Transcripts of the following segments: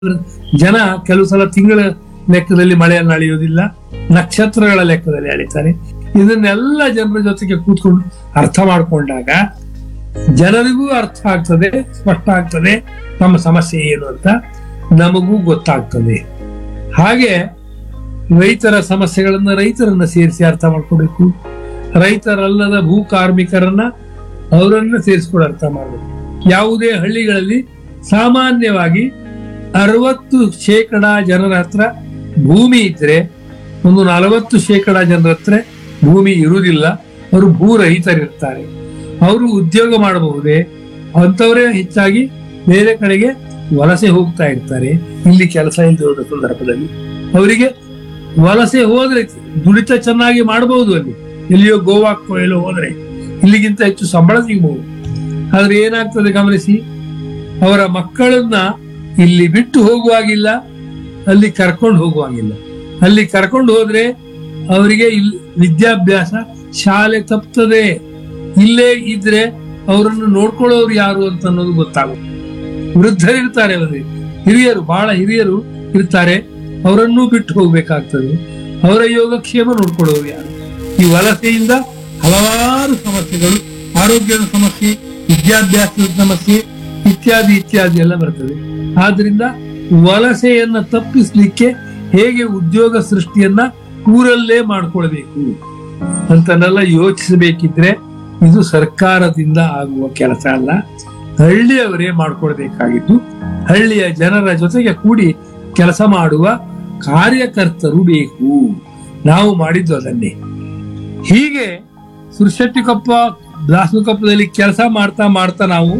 ಜನ ಕೆಲವು ಸಲ ತಿಂಗಳ ಲೆಕ್ಕದಲ್ಲಿ ಮಳೆಯನ್ನು ಅಳೆಯೋದಿಲ್ಲ ನಕ್ಷತ್ರಗಳ ಲೆಕ್ಕದಲ್ಲಿ ಅಳಿತಾರೆ ಇದನ್ನೆಲ್ಲ ಜನರ ಜೊತೆಗೆ ಕೂತ್ಕೊಂಡು ಅರ್ಥ ಮಾಡಿಕೊಂಡಾಗ ಜನರಿಗೂ ಅರ್ಥ ಆಗ್ತದೆ ಸ್ಪಷ್ಟ ಆಗ್ತದೆ ನಮ್ಮ ಸಮಸ್ಯೆ ಏನು ಅಂತ ನಮಗೂ ಗೊತ್ತಾಗ್ತದೆ ಹಾಗೆ ರೈತರ ಸಮಸ್ಯೆಗಳನ್ನ ರೈತರನ್ನ ಸೇರಿಸಿ ಅರ್ಥ ಮಾಡ್ಕೋಬೇಕು ರೈತರಲ್ಲದ ಭೂ ಕಾರ್ಮಿಕರನ್ನ ಅವರನ್ನ ಸೇರಿಸ್ಕೊಂಡು ಅರ್ಥ ಮಾಡಬೇಕು ಯಾವುದೇ ಹಳ್ಳಿಗಳಲ್ಲಿ ಸಾಮಾನ್ಯವಾಗಿ ಅರವತ್ತು ಶೇಕಡ ಜನರ ಹತ್ರ ಭೂಮಿ ಇದ್ರೆ ಒಂದು ನಲವತ್ತು ಶೇಕಡ ಜನರ ಹತ್ರ ಭೂಮಿ ಇರುವುದಿಲ್ಲ ಅವರು ಭೂರಹಿತರಿರ್ತಾರೆ ಅವರು ಉದ್ಯೋಗ ಮಾಡಬಹುದೇ ಅಂಥವರೇ ಹೆಚ್ಚಾಗಿ ಬೇರೆ ಕಡೆಗೆ ವಲಸೆ ಹೋಗ್ತಾ ಇರ್ತಾರೆ ಇಲ್ಲಿ ಕೆಲಸ ಇಲ್ಲದೆ ಹೋದ ಸಂದರ್ಭದಲ್ಲಿ ಅವರಿಗೆ ವಲಸೆ ಹೋದ್ರೆ ದುಡಿತ ಚೆನ್ನಾಗಿ ಮಾಡಬಹುದು ಅಲ್ಲಿ ಎಲ್ಲಿಯೋ ಗೋವಾಕ್ಕೋ ಎಲ್ಲೋ ಹೋದ್ರೆ ಇಲ್ಲಿಗಿಂತ ಹೆಚ್ಚು ಸಂಬಳ ಸಿಗಬಹುದು ಆದ್ರೆ ಏನಾಗ್ತದೆ ಗಮನಿಸಿ ಅವರ ಮಕ್ಕಳನ್ನ ಇಲ್ಲಿ ಬಿಟ್ಟು ಹೋಗುವಾಗಿಲ್ಲ ಅಲ್ಲಿ ಕರ್ಕೊಂಡು ಹೋಗುವಾಗಿಲ್ಲ ಅಲ್ಲಿ ಕರ್ಕೊಂಡು ಹೋದ್ರೆ ಅವರಿಗೆ ಇಲ್ಲಿ ವಿದ್ಯಾಭ್ಯಾಸ ಶಾಲೆ ತಪ್ತದೆ ಇಲ್ಲೇ ಇದ್ರೆ ಅವರನ್ನು ನೋಡ್ಕೊಳ್ಳೋರು ಯಾರು ಅಂತ ಅನ್ನೋದು ಗೊತ್ತಾಗುತ್ತೆ ವೃದ್ಧರಿರ್ತಾರೆ ಅವರಿಗೆ ಹಿರಿಯರು ಬಹಳ ಹಿರಿಯರು ಇರ್ತಾರೆ ಅವರನ್ನೂ ಬಿಟ್ಟು ಹೋಗ್ಬೇಕಾಗ್ತದೆ ಅವರ ಯೋಗಕ್ಷೇಮ ನೋಡ್ಕೊಳ್ಳೋರು ಯಾರು ಈ ವಲಸೆಯಿಂದ ಹಲವಾರು ಸಮಸ್ಯೆಗಳು ಆರೋಗ್ಯದ ಸಮಸ್ಯೆ ವಿದ್ಯಾಭ್ಯಾಸದ ಸಮಸ್ಯೆ ಇತ್ಯಾದಿ ಇತ್ಯಾದಿ ಎಲ್ಲ ಬರ್ತದೆ ಆದ್ರಿಂದ ವಲಸೆಯನ್ನ ತಪ್ಪಿಸ್ಲಿಕ್ಕೆ ಹೇಗೆ ಉದ್ಯೋಗ ಸೃಷ್ಟಿಯನ್ನ ಊರಲ್ಲೇ ಮಾಡ್ಕೊಳ್ಬೇಕು ಅಂತನ್ನೆಲ್ಲ ಯೋಚಿಸಬೇಕಿದ್ರೆ ಇದು ಸರ್ಕಾರದಿಂದ ಆಗುವ ಕೆಲಸ ಅಲ್ಲ ಹಳ್ಳಿಯವರೇ ಮಾಡ್ಕೊಳ್ಬೇಕಾಗಿದ್ದು ಹಳ್ಳಿಯ ಜನರ ಜೊತೆಗೆ ಕೂಡಿ ಕೆಲಸ ಮಾಡುವ ಕಾರ್ಯಕರ್ತರು ಬೇಕು ನಾವು ಮಾಡಿದ್ದು ಅದನ್ನೇ ಹೀಗೆ ಸುರಶೆಟ್ಟಿಕೊಪ್ಪ ದಾಸನಕೊಪ್ಪದಲ್ಲಿ ಕೆಲಸ ಮಾಡ್ತಾ ಮಾಡ್ತಾ ನಾವು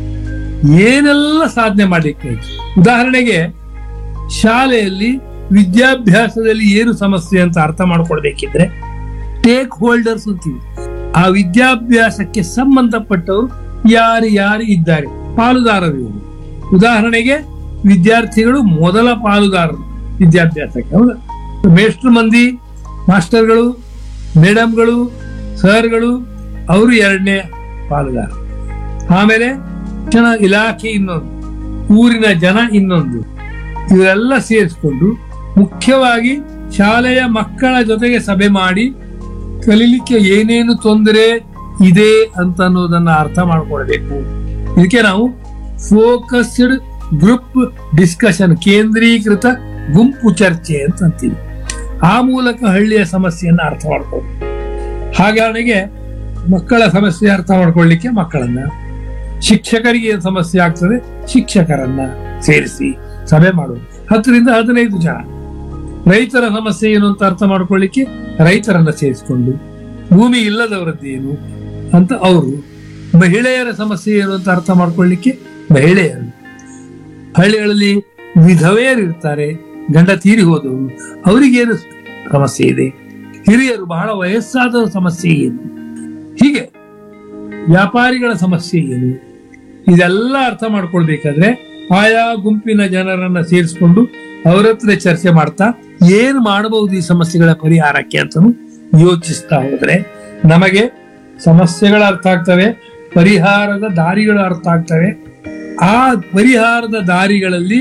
ಏನೆಲ್ಲ ಸಾಧನೆ ಮಾಡ್ಲಿಕ್ಕೆ ಆಯ್ತು. ಉದಾಹರಣೆಗೆ ಶಾಲೆಯಲ್ಲಿ ವಿದ್ಯಾಭ್ಯಾಸದಲ್ಲಿ ಏನು ಸಮಸ್ಯೆ ಅಂತ ಅರ್ಥ ಮಾಡ್ಕೊಳ್ಬೇಕಿದ್ರೆ ಟೇಕ್ ಹೋಲ್ಡರ್ಸ್ ಅಂತೀವಿ ಆ ವಿದ್ಯಾಭ್ಯಾಸಕ್ಕೆ ಸಂಬಂಧಪಟ್ಟವರು ಯಾರು ಯಾರು ಇದ್ದಾರೆ ಪಾಲುದಾರರು ಇವರು ಉದಾಹರಣೆಗೆ ವಿದ್ಯಾರ್ಥಿಗಳು ಮೊದಲ ಪಾಲುದಾರರು ವಿದ್ಯಾಭ್ಯಾಸಕ್ಕೆ ಹೌದಾ ಮೇಷ್ಟ್ರು ಮಂದಿ ಮಾಸ್ಟರ್ಗಳು ಮೇಡಮ್ಗಳು ಸರ್ಗಳು ಅವರು ಎರಡನೇ ಪಾಲುದಾರ ಆಮೇಲೆ ಶಿಕ್ಷಣ ಇಲಾಖೆ ಇನ್ನೊಂದು ಊರಿನ ಜನ ಇನ್ನೊಂದು ಇವರೆಲ್ಲ ಸೇರಿಸ್ಕೊಂಡು ಮುಖ್ಯವಾಗಿ ಶಾಲೆಯ ಮಕ್ಕಳ ಜೊತೆಗೆ ಸಭೆ ಮಾಡಿ ಕಲೀಲಿಕ್ಕೆ ಏನೇನು ತೊಂದರೆ ಇದೆ ಅಂತ ಅನ್ನೋದನ್ನ ಅರ್ಥ ಮಾಡ್ಕೊಳ್ಬೇಕು ಇದಕ್ಕೆ ನಾವು ಫೋಕಸ್ಡ್ ಗ್ರೂಪ್ ಡಿಸ್ಕಷನ್ ಕೇಂದ್ರೀಕೃತ ಗುಂಪು ಚರ್ಚೆ ಅಂತ ಅಂತೀವಿ ಆ ಮೂಲಕ ಹಳ್ಳಿಯ ಸಮಸ್ಯೆಯನ್ನ ಅರ್ಥ ಮಾಡ್ಕೊಳ್ಬೇಕು ಹಾಗಾണെങ്കിൽ ಮಕ್ಕಳ ಸಮಸ್ಯೆ ಅರ್ಥ ಮಾಡ್ಕೊಳ್ಳಿಕ್ಕೆ ಮಕ್ಕಳನ್ನ ಶಿಕ್ಷಕರಿಗೆ ಏನ್ ಸಮಸ್ಯೆ ಆಗ್ತದೆ ಶಿಕ್ಷಕರನ್ನ ಸೇರಿಸಿ ಸಭೆ ಮಾಡುವುದು ಹತ್ತರಿಂದ ಹದಿನೈದು ಜನ ರೈತರ ಸಮಸ್ಯೆ ಏನು ಅಂತ ಅರ್ಥ ಮಾಡ್ಕೊಳ್ಳಿಕ್ಕೆ ರೈತರನ್ನ ಸೇರಿಸಿಕೊಂಡು ಭೂಮಿ ಇಲ್ಲದವರದ್ದು ಏನು ಅಂತ ಅವರು ಮಹಿಳೆಯರ ಸಮಸ್ಯೆ ಏನು ಅಂತ ಅರ್ಥ ಮಾಡ್ಕೊಳ್ಳಿಕ್ಕೆ ಮಹಿಳೆಯರು ಹಳ್ಳಿಗಳಲ್ಲಿ ವಿಧವೆಯರು ಇರ್ತಾರೆ ಗಂಡ ತೀರಿ ಹೋದವರು ಅವರಿಗೇನು ಸಮಸ್ಯೆ ಇದೆ ಹಿರಿಯರು ಬಹಳ ವಯಸ್ಸಾದ ಸಮಸ್ಯೆ ಏನು ಹೀಗೆ ವ್ಯಾಪಾರಿಗಳ ಸಮಸ್ಯೆ ಏನು ಇದೆಲ್ಲ ಅರ್ಥ ಮಾಡ್ಕೊಳ್ಬೇಕಾದ್ರೆ ಆಯಾ ಗುಂಪಿನ ಜನರನ್ನ ಸೇರಿಸ್ಕೊಂಡು ಅವರ ಹತ್ರ ಚರ್ಚೆ ಮಾಡ್ತಾ ಏನ್ ಮಾಡಬಹುದು ಈ ಸಮಸ್ಯೆಗಳ ಪರಿಹಾರಕ್ಕೆ ಅಂತನೂ ಯೋಚಿಸ್ತಾ ಹೋದ್ರೆ ನಮಗೆ ಸಮಸ್ಯೆಗಳು ಅರ್ಥ ಆಗ್ತವೆ ಪರಿಹಾರದ ದಾರಿಗಳು ಅರ್ಥ ಆಗ್ತವೆ ಆ ಪರಿಹಾರದ ದಾರಿಗಳಲ್ಲಿ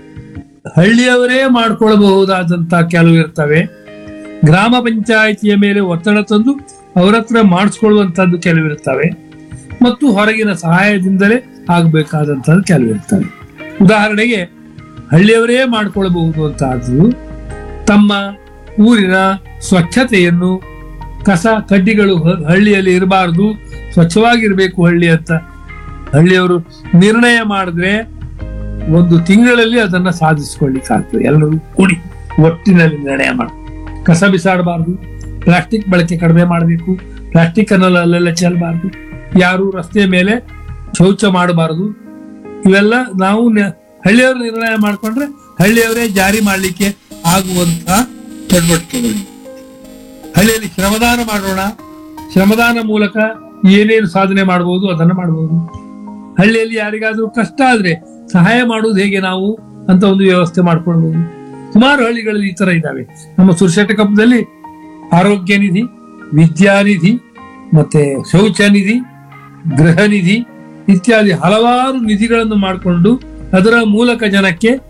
ಹಳ್ಳಿಯವರೇ ಮಾಡ್ಕೊಳ್ಬಹುದಾದಂತ ಕೆಲವು ಇರ್ತವೆ ಗ್ರಾಮ ಪಂಚಾಯಿತಿಯ ಮೇಲೆ ಒತ್ತಡ ತಂದು ಅವರ ಹತ್ರ ಮಾಡಿಸ್ಕೊಳ್ಳುವಂತದ್ದು ಕೆಲವಿರ್ತವೆ ಮತ್ತು ಹೊರಗಿನ ಸಹಾಯದಿಂದಲೇ ಆಗಬೇಕಾದಂತದ್ದು ಕೆಲವಿರ್ತವೆ ಉದಾಹರಣೆಗೆ ಹಳ್ಳಿಯವರೇ ಮಾಡ್ಕೊಳ್ಬಹುದು ಅಂತದ್ದು ತಮ್ಮ ಊರಿನ ಸ್ವಚ್ಛತೆಯನ್ನು ಕಸ ಕಡ್ಡಿಗಳು ಹ- ಹಳ್ಳಿಯಲ್ಲಿ ಇರಬಾರದು ಸ್ವಚ್ಛವಾಗಿರ್ಬೇಕು ಹಳ್ಳಿ ಅಂತ ಹಳ್ಳಿಯವರು ನಿರ್ಣಯ ಮಾಡಿದ್ರೆ ಒಂದು ತಿಂಗಳಲ್ಲಿ ಅದನ್ನ ಸಾಧಿಸಿಕೊಳ್ಳಿಕ್ಕಾಗ್ತದೆ ಎಲ್ಲರೂ ಕೂಡಿ ಒಟ್ಟಿನಲ್ಲಿ ನಿರ್ಣಯ ಮಾಡಿ ಕಸ ಬಿಸಾಡಬಾರ್ದು ಪ್ಲಾಸ್ಟಿಕ್ ಬಳಕೆ ಕಡಿಮೆ ಮಾಡಬೇಕು ಪ್ಲಾಸ್ಟಿಕ್ ಅನ್ನಲ್ಲ ಅಲ್ಲೆಲ್ಲ ಚೆಲ್ಲಬಾರ್ದು ಯಾರು ರಸ್ತೆ ಮೇಲೆ ಶೌಚ ಮಾಡಬಾರದು ಇವೆಲ್ಲ ನಾವು ನ- ಹಳ್ಳಿಯವರು ನಿರ್ಣಯ ಮಾಡ್ಕೊಂಡ್ರೆ ಹಳ್ಳಿಯವರೇ ಜಾರಿ ಮಾಡಲಿಕ್ಕೆ ಆಗುವಂತಹ ಚಟುವಟಿಕೆಗಳು ಹಳ್ಳಿಯಲ್ಲಿ ಶ್ರಮದಾನ ಮಾಡೋಣ ಶ್ರಮದಾನ ಮೂಲಕ ಏನೇನು ಸಾಧನೆ ಮಾಡಬಹುದು ಅದನ್ನ ಮಾಡಬಹುದು ಹಳ್ಳಿಯಲ್ಲಿ ಯಾರಿಗಾದ್ರೂ ಕಷ್ಟ ಆದ್ರೆ ಸಹಾಯ ಮಾಡುವುದು ಹೇಗೆ ನಾವು ಅಂತ ಒಂದು ವ್ಯವಸ್ಥೆ ಮಾಡ್ಕೊಳ್ಬಹುದು ಸುಮಾರು ಹಳ್ಳಿಗಳಲ್ಲಿ ಈ ತರ ಇದ್ದಾವೆ ನಮ್ಮ ಸುರಶೆಟ್ಟಕಪ್ಪದಲ್ಲಿ ಆರೋಗ್ಯ ನಿಧಿ ವಿದ್ಯಾನಿಧಿ ಮತ್ತೆ ಶೌಚ ನಿಧಿ ಗೃಹ ನಿಧಿ ಇತ್ಯಾದಿ ಹಲವಾರು ನಿಧಿಗಳನ್ನು ಮಾಡಿಕೊಂಡು ಅದರ ಮೂಲಕ ಜನಕ್ಕೆ